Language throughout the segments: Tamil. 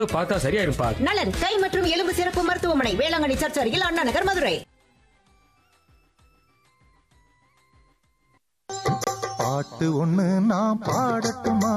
பார்த்தா சரியா இருப்பா நலன் கை மற்றும் எலும்பு சிறப்பு மருத்துவமனை வேளாங்கண்ணி சர்ச் அருகில் அண்ணா நகர் மதுரை பாட்டு ஒண்ணு நான் பாடட்டுமா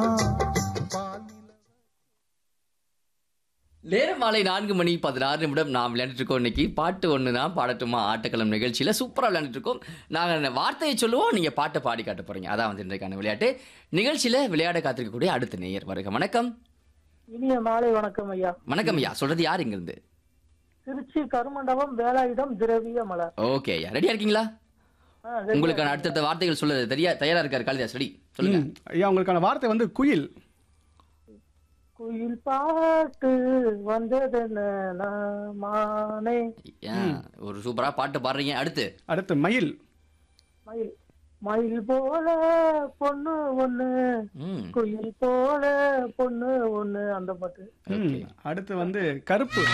நேரம் மாலை நான்கு மணி பதினாறு நிமிடம் நாம் விளையாண்டுட்டு இருக்கோம் இன்னைக்கு பாட்டு ஒன்று தான் பாடட்டுமா ஆட்டக்களம் நிகழ்ச்சியில் சூப்பராக விளையாண்டுட்டு இருக்கோம் நாங்கள் வார்த்தையை சொல்லுவோம் நீங்கள் பாட்டை பாடி காட்ட போறீங்க அதான் வந்து இன்றைக்கான விளையாட்டு நிகழ்ச்சியில் விளையாட காத்திருக்கக்கூடிய அடுத்த நேயர் வருக வணக்கம் இனிய மாலை வணக்கம் ஐயா வணக்கம் ஐயா சொல்றது யார் இங்கிருந்து திருச்சி கருமண்டபம் வேலாயுதம் திரவிய மலர் ஓகே ஐயா ரெடியா இருக்கீங்களா ஆ, சரி. உங்களுக்கான அடுத்தடுத்த வார்த்தைகள் சொல்ல தெரியா தயாரா இருக்காரு காளிதாஸ் ரெடி சொல்லுங்க ம். ஐயா உங்களுக்கான வார்த்தை வந்து குயில் குயில் பாட்டு வந்ததென்ன மானே ஐயா, ஒரு சூப்பரா பாட்டு பாடுறீங்க அடுத்து அடுத்து மயில் மயில் மயில் போல பொண்ணு ஒண்ணு ம் குயில் போல பொண்ணு ஒண்ணு அந்த பாட்டு ம். அடுத்து வந்து கருப்பு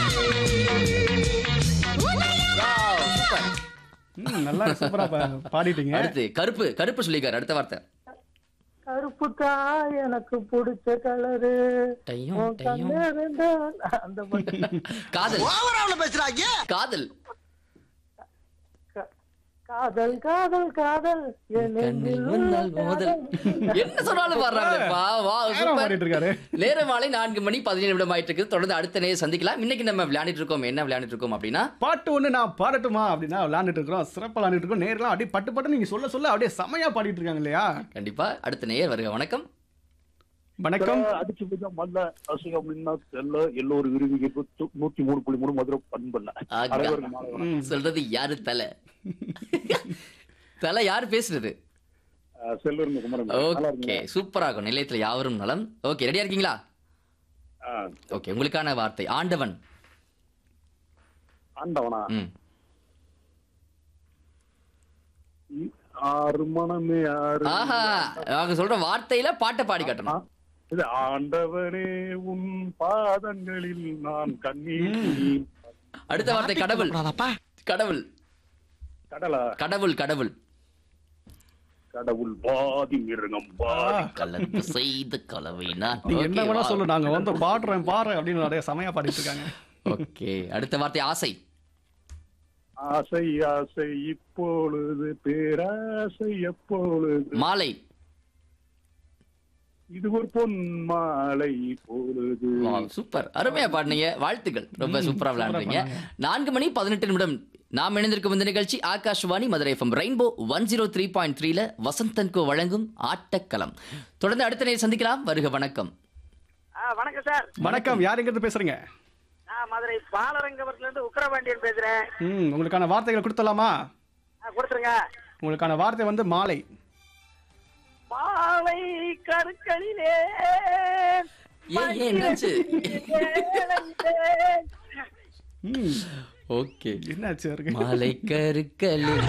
Wow, super. ம், நல்லா சூப்பரா பா- பாடிட்டீங்க அடுத்து கருப்பு கருப்பு சொல்லிக்காரு அடுத்த வார்த்தை கருப்பு தான் எனக்கு பிடிச்ச கலரு டையும், உன் டையும். கண்ணு ரெண்டும் அந்த பாட்டு காதல் பேசுறாங்க காதல் கா- காதல் காதல் காதல் என் கண்ணில் நெஞ்சில் முன்னால் உள்ள மோதல் காதல். என்ன சொன்னாலும் பாடுறாங்கப்பா வா நேரம் சூப்பர் பாடிட்டு இருக்காரு நேரம் மாலை நான்கு மணி பதினேழு நிமிடம் ஆயிட்டு இருக்கு தொடர்ந்து அடுத்த நேரம் சந்திக்கலாம் இன்னைக்கு நம்ம விளையாடிட்டு இருக்கோம் என்ன விளையாடிட்டு இருக்கோம் அப்படின்னா பாட்டு ஒண்ணு நான் பாடட்டுமா அப்படின்னா விளையாண்டுட்டு இருக்கிறோம் சிறப்பா விளையாண்டுட்டு இருக்கோம் நேரெல்லாம் அப்படியே பட்டு பட்டு நீங்க சொல்ல சொல்ல அப்படியே செமையா பாடிட்டு இருக்காங்க இல்லையா கண்டிப்பா அடுத்த நேயர் வருக வணக்கம் வணக்கம் அடிச்சு போய் மல்ல அசுகம் அப்படின்னா செல்ல எல்லோரும் விரும்பி நூத்தி மூணு புள்ளி மூணு மதுரை பண்பல்ல ஆகா. அனைவருக்கும் மாலை வணக்கம். ம். சொல்றது யாரு தலை தலை யாரு பேசுறது அஹ் செல்லூருங்க குமரன் நல்லா ஓகே இருக்கீங்களா? சூப்பரா இருக்கும் நிலையத்துல யாவரும் நலம் ஓகே ரெடியா இருக்கீங்களா அஹ் ஓகே உங்களுக்கான வார்த்தை ஆண்டவன் ஆண்டவனா ம் இ- ஆறு மனமே ஆறு ஆஹா அவங்க சொல்ற வார்த்தையில பாட்டை பாடி காட்டணும் இது ஆண்டவனே உன் பாதங்களில் நான் கண்ணீர் துளி- அடுத்த வார்த்தை கடவுள் கடவுள் கடலா கடவுள் கடவுள் கடவுள் பாதி மிருகம் பாதி கலந்து செய்த கலவைனா நீங்க என்ன வேணா சொல்லு நாங்க வந்து பாடுறேன் பாடுறேன் அப்படின்னு நிறைய செமையா பாடிட்டு இருக்காங்க ஓகே அடுத்த வார்த்தை ஆசை ஆசை ஆசை இப்பொழுது பேராசை எப்பொழுது மாலை இது ஒரு பொன் மாலை பொழுது Wow, சூப்பர் அருமையா பாடுனீங்க வாழ்த்துக்கள் ரொம்ப சூப்பரா விளையாடுறீங்க நான்கு மணி பதினெட்டு நிமிடம் நாம் இணைந்திருக்கும் இந்த நிகழ்ச்சி Akashvani Madurai FM rainbow one zero three point த்ரீல வசந்தன்கோ வழங்கும் ஆட்டக்களம் தொடர்ந்து அடுத்த நேரம் சந்திக்கலாம் வருக வணக்கம் ஆ, வணக்கம் சார் வணக்கம் யார் எங்க இருந்து பேசுறீங்க நான் மதுரை பாலரங்கபுரத்துல இருந்து உக்கரபாண்டியன் பேசுறேன் ம் உங்களுக்கான வார்த்தைகளை கொடுத்துடலாமா ஆ, கொடுத்துருங்க உங்களுக்கான வார்த்தை வந்து மாலை மாலை கருக்களிலே ஏன் ஏன் என்னாச்சு மயிலே. ம் ஓகே என்னாச்சு அவருக்கு மாலை கருக்களில்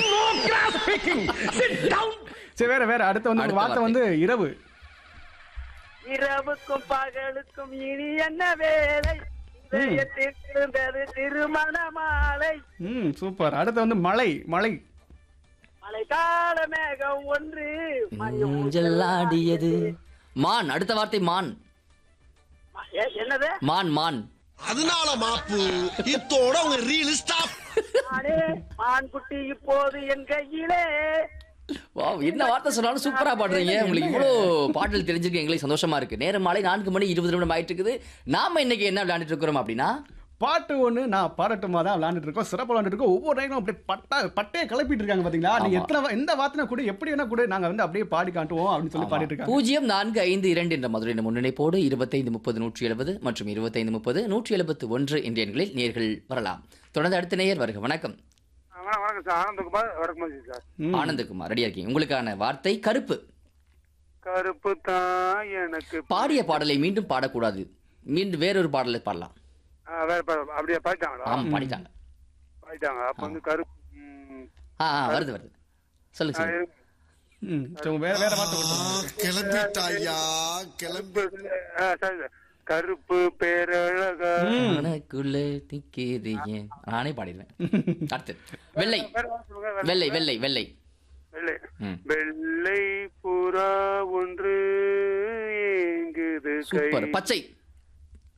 சரி வேற வேற அடுத்து வந்து அடுத்த உங்க வார்த்தை வந்து இரவு இரவுக்கும் பகலுக்கும் இனி என்ன வேலை இதயத்தில் இருந்தது திருமண மாலை ம் சூப்பர் அடுத்து வந்து மலை மலை மழைக்கால மேகம் ஒன்று ஊஞ்சல் ஆடியது மான் அடுத்த வார்த்தை மான் எ- என்னது மான் மான் அதனால மாப்பு இத்தோட உங்க ரீல் ஸ்டாப் மானே மான் குட்டி இப்போது என் கையிலே வாவ் என்ன வார்த்தை சொன்னாலும் சூப்பரா பாடுறீங்க உங்களுக்கு இவ்வளோ பாடல் தெரிஞ்சிருக்கு எங்களுக்கு சந்தோஷமா இருக்கு நேரம் மாலை நான்கு மணி இருபது நிமிடம் ஆயிட்டு இருக்குது நாம இன்னைக்கு என்ன விளையாண்டுட்டு இருக்கிறோம் அப்படின்னா பாட்டு ஒண்ணு நான் பாடட்டுமா தான் விளையாண்டுட்டு இருக்கோம் சிறப்பாக விளையாண்டுட்டு இருக்கோம் ஒவ்வொரு நேரம் அப்படியே பட்டா பட்டையை கிளப்பிட்டு இருக்காங்க பாத்தீங்களா நீங்க ஆமா. எத்தனை வா- எந்த வார்த்தை கூட எப்படி வேணா கூட நாங்க வந்து அப்படியே பாடி காட்டுவோம் அப்படின்னு சொல்லி பாடிட்டு இருக்காங்க பூஜ்ஜியம் நான்கு ஐந்து இரண்டு என்ற மதுரை முன்னிணைப்போடு இருபத்தைந்து முப்பது நூற்றி எழுபது மற்றும் இருபத்தைந்து முப்பது நூற்றி எழுபத்து ஒன்று என்ற எண்களில் நேர்கள் வரலாம் தொடர்ந்து அடுத்த நேயர் வருக வணக்கம் வணக்கம் சார் ஆனந்தகுமார் வடக்குமாரி சார் ம். ஆனந்தகுமார் ரெடியா இருக்கீங்க உங்களுக்கான வார்த்தை கருப்பு கருப்பு தான் எனக்கு பாடிய பாடலை மீண்டும் பாடக்கூடாது மீண்டும் வேறொரு பாடலை பாடலாம் வேற அப்படியே பாயிட்டாங்களா ஆமா பாடிட்டாங்க பாயிட்டாங்க அப்ப வந்து கருப்பு ஆ ஆ, வருது வருது சொல்லுங்க சொல்லுங்க ம் சரி, வேற வேற வார்த்தை கொடுத்துருங்க. கிளம்பிட்டாயா கிளம்பி கருப்பு பேரழகா உனக்குள்ள நிக்கிது ஏன் நானே பாடிடுவேன் அடுத்து வெள்ளை வெள்ளை வெள்ளை வெள்ளை வெள்ளை ம். வெள்ளை புறா ஒன்று ஏங்குது கை சூப்பர் பச்சை